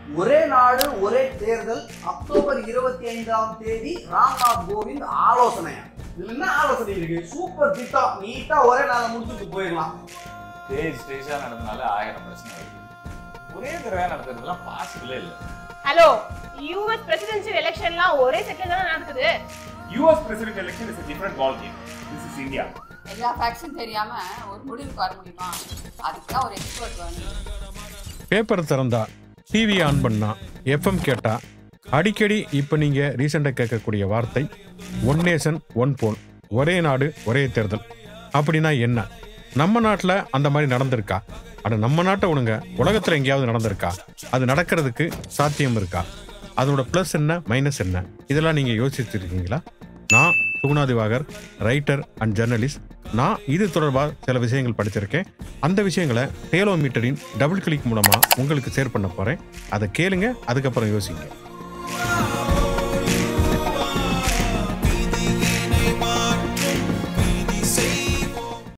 ஒரே நாடு ஒரே தேர்தல் அக்டோபர் இருபத்தி ஐந்தாம் தேதி ராம்நாத் கோவிந்த் ஆலோசனை இதுல என்ன ஆலோசனை இருக்கு சூப்பர் திட்டம் நீட்டா ஒரே நாள முடிச்சுட்டு போயிடலாம் ஸ்டேஜ் ஸ்டேஜா நடந்தனால ஆயிரம் பிரச்சனை வருது ஒரே தடவை நடத்துறதுலாம் பாசிபிளே இல்லை ஹலோ யூஎஸ் பிரசிடென்சியல் எலெக்ஷன்லாம் ஒரே செகண்ட் தானே நடக்குது US president election is a different ball game. This is India. எல்லா ஃபேக்ட்ஸும் தெரியாம ஒரு முடிவுக்கு வர முடியுமா அதுக்கு தான் ஒரு எக்ஸ்பர்ட் வேணும் பேப்பர் திறந்தா டிவி ஆன் பண்ணா எஃப்எம் கேட்டா அடிக்கடி இப்போ நீங்கள் ரீசெண்டாக கேட்கக்கூடிய வார்த்தை ஒன் நேஷன் ஒன் போல் ஒரே நாடு ஒரே தேர்தல் அப்படின்னா என்ன நம்ம நாட்டில் அந்த மாதிரி நடந்திருக்கா அட நம்ம நாட்டை விடுங்க உலகத்தில் எங்கேயாவது நடந்திருக்கா அது நடக்கிறதுக்கு சாத்தியம் இருக்கா அதோட ப்ளஸ் என்ன மைனஸ் என்ன இதெல்லாம் நீங்கள் யோசிச்சிருக்கீங்களா நான் Suguna Diwakar writer and journalist நான் இது தொடர்பாக சில விஷயங்கள் படிச்சிருக்கேன் அந்த விஷயங்களை டேலோ மீட்டரின் டபுள் கிளிக் மூலமாக உங்களுக்கு ஷேர் பண்ண போகிறேன் அதை கேளுங்க அதுக்கப்புறம் யோசிங்க